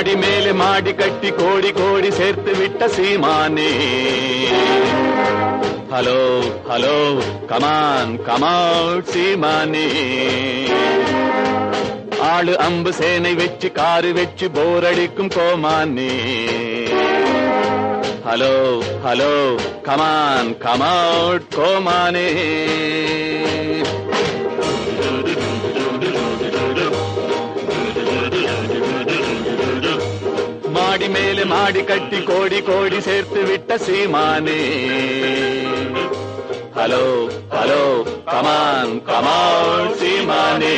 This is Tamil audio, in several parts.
மாடி மேலே மாடி கட்டி கோடி கோடி சேர்த்து விட்ட சீமானே ஹலோ ஹலோ கமான் கமான் சீமானே ஆளு அம்பு சேனை வச்சு காரு வச்சு போர் அடிக்கும் கோமானே ஹலோ ஹலோ கமான் கமவுட் கோமானே மாடி மேலே மாடி கட்டி கோடி கோடி சேர்த்து விட்ட சீமானே ஹலோ ஹலோ கமான் கமான் சீமானே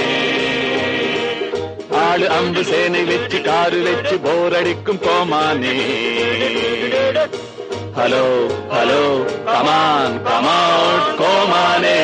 ஆளு அம்பு சேனை வச்சு காரு வச்சு போர் அடிக்கும் கோமானே ஹலோ ஹலோ கமான் கமான் கோமானே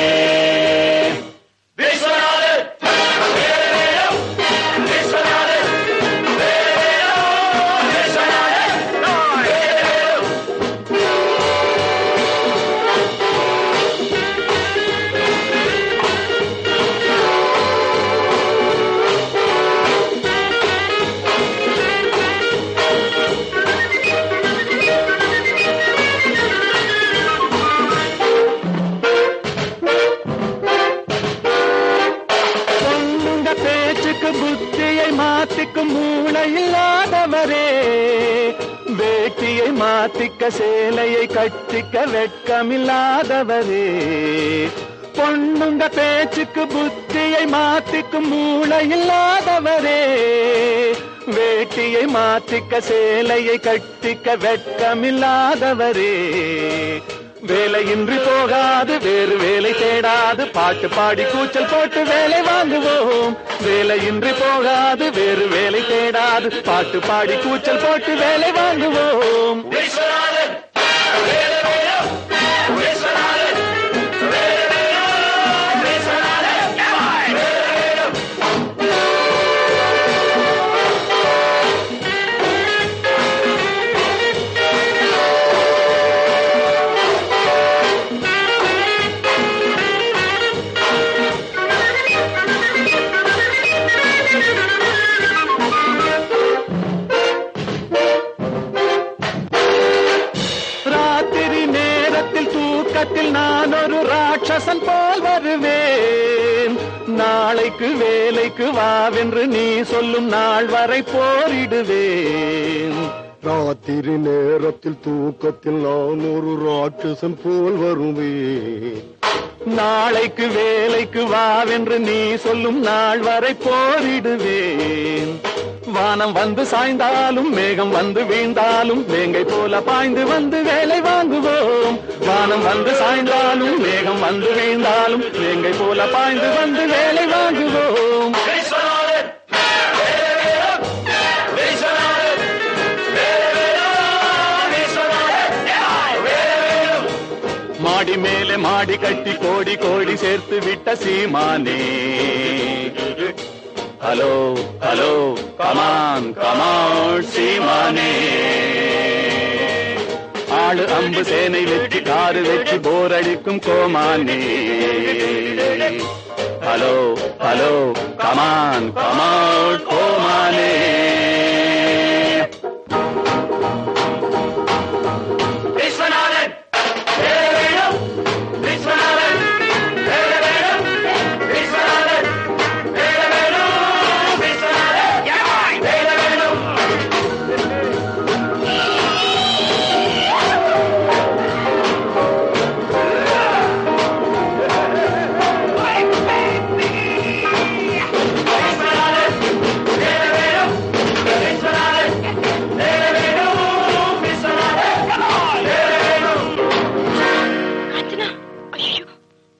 பொண்ணுங்க பேச்சுக்கு புத்தியை மாத்திக்கும் மூளை இல்லாதவரே வேட்டியை மாத்திக்க சேலையை கட்டிக்க வெட்கமில்லாதவரே பொண்ணுங்க பேச்சுக்கு புத்தியை மாத்திக்கும் மூளை இல்லாதவரே வேட்டியை மாத்திக்க சேலையை கட்டிக்க வெட்கமில்லாதவரே வேலையின்றி போகாது வேறு வேலை தேடாது பாட்டு பாடி கூச்சல் போட்டு வேலை வாங்குவோம் வேலையின்றி போகாது வேறு வேலை தேடாது பாட்டு பாடி கூச்சல் போட்டு வேலை வாங்குவோம் ராத்திரி நேரத்தில் தூக்கத்தில் நான் ஒரு ராட்சசன் போல் வருவேன் நாளைக்கு வேலைக்கு வாவென்று நீ சொல்லும் நாள் வரை போரிடுவேன் ராத்திரி நேரத்தில் தூக்கத்தில் நான் ஒரு ராட்சசன் போல் வருவேன் நாளைக்கு வேலைக்கு வாவென்று நீ சொல்லும் நாள் வரை போரிடுவேன் வானம் வந்து சாய்ந்தாலும் மேகம் வந்து வீழ்ந்தாலும் வேங்கை போல பாய்ந்து வந்து வேலை வாங்குவோம் வானம் வந்து சாய்ந்தாலும் மேகம் வந்து வீழ்ந்தாலும் வேங்கை போல பாய்ந்து வந்து வேலை வாங்குவோம் மாடி மேலே மாடி கட்டி கோடி கோடி சேர்த்து விட்ட சீமானே ஹலோ ஹலோ கமான் கமான் சீமானே ஆளு அம்பு சேனை வெற்றி காரு வெற்றி போர் அடிக்கும் கோமானே ஹலோ ஹலோ கமான் கமான் கோ